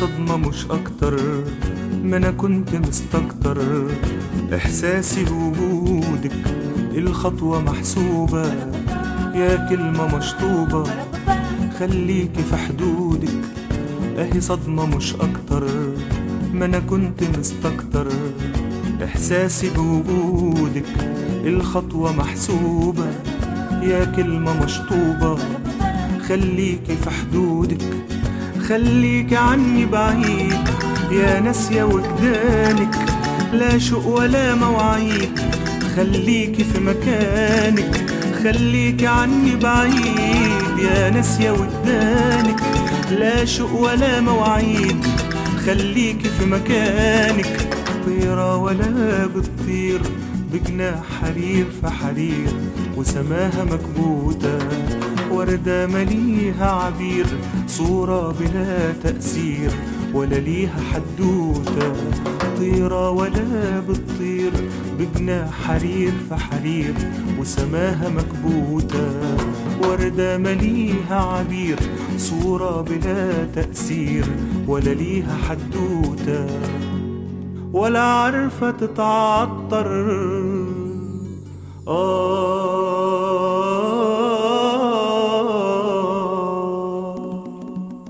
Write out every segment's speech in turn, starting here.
صدمة مش أكتر ما أنا كنت مستكتر إحساسي بوجودك الخطوة محسوبة يا كلمة مشطوبة خليكي في حدودك أهي صدمة مش أكتر ما أنا كنت مستكتر إحساسي بوجودك الخطوة محسوبة يا كلمة مشطوبة خليكي في حدودك خليكي عني بعيد يا ناسية وجدانك لا شوق ولا مواعيد خليكي في مكانك خليكي عني بعيد يا ناسية وجدانك لا شوق ولا مواعيد خليكي في مكانك طيرة ولا بتطير بجناح حرير في حرير وسماها مكبوتة وردة مليها عبير صورة بلا تأثير ولا ليها حدوتة طيرة ولا بتطير بجناح حرير في حرير وسماها مكبوتة وردة مليها عبير صورة بلا تأثير ولا ليها حدوتة ولا عارفة تتعطر آه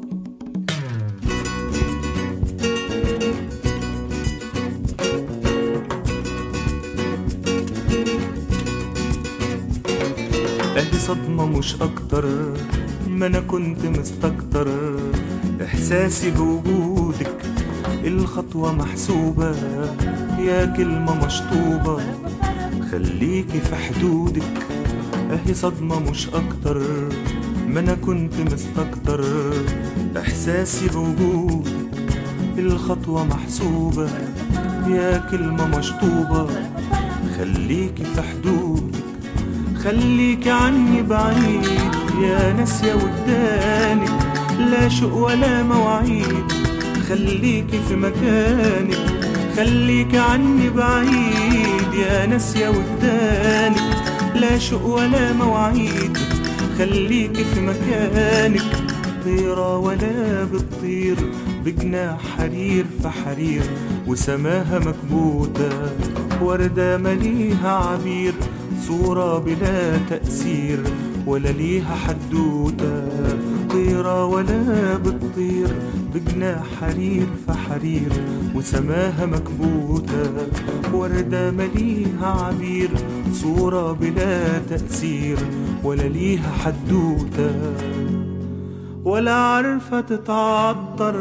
اهي صدمة مش اكتر ما انا كنت مستكتر احساسي بوجودك الخطوة محسوبة يا كلمة مشطوبة خليكي في حدودك اهي صدمة مش اكتر ما انا كنت مستكتر احساسي بوجودك الخطوة محسوبة يا كلمة مشطوبة خليكي في حدودك خليكي عني بعيد يا ناسية ودانك لا شوق ولا مواعيد خليكي في مكانك خليكي عني بعيد يا ناسية ودانك لا شوق ولا مواعيد خليكي في مكانك طيرة ولا بتطير بجناح حرير في حرير وسماها مكبوتة وردة مليها عبير صورة بلا تأثير ولا ليها حدوتة طيرة ولا بتطير بجناح حرير في حرير وسماها مكبوتة وردة مليها عبير صورة بلا تأثير ولا ليها حدوتة ولا عارفة تتعطر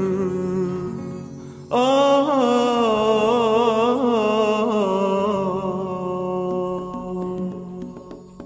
آه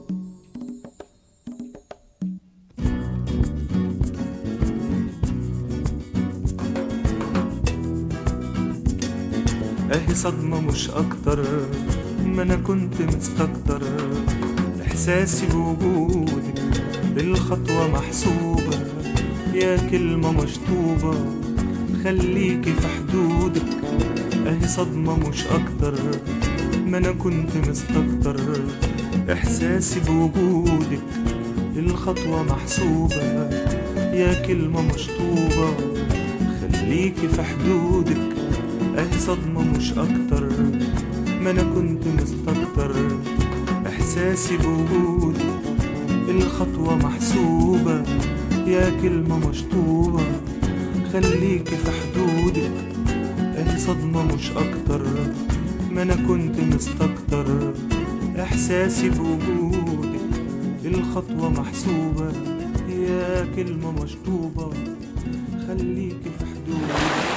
اهي صدمة مش اكتر ما انا كنت مستكتر احساسي بوجودك الخطوة محسوبة يا كلمة مشطوبة خليكي في حدودك اهي صدمة مش اكتر ما انا كنت مستكتر احساسي بوجودك الخطوة محسوبة يا كلمة مشطوبة خليكي في حدودك اهي صدمة مش اكتر ما انا كنت مستكتر احساسي بوجودك الخطوة محسوبة يا كلمة مشطوبة خليكي في حدودك اهي صدمة مش اكتر ما انا كنت مستكتر احساسي بوجودك الخطوة محسوبة يا كلمة مشطوبة خليكي في حدودك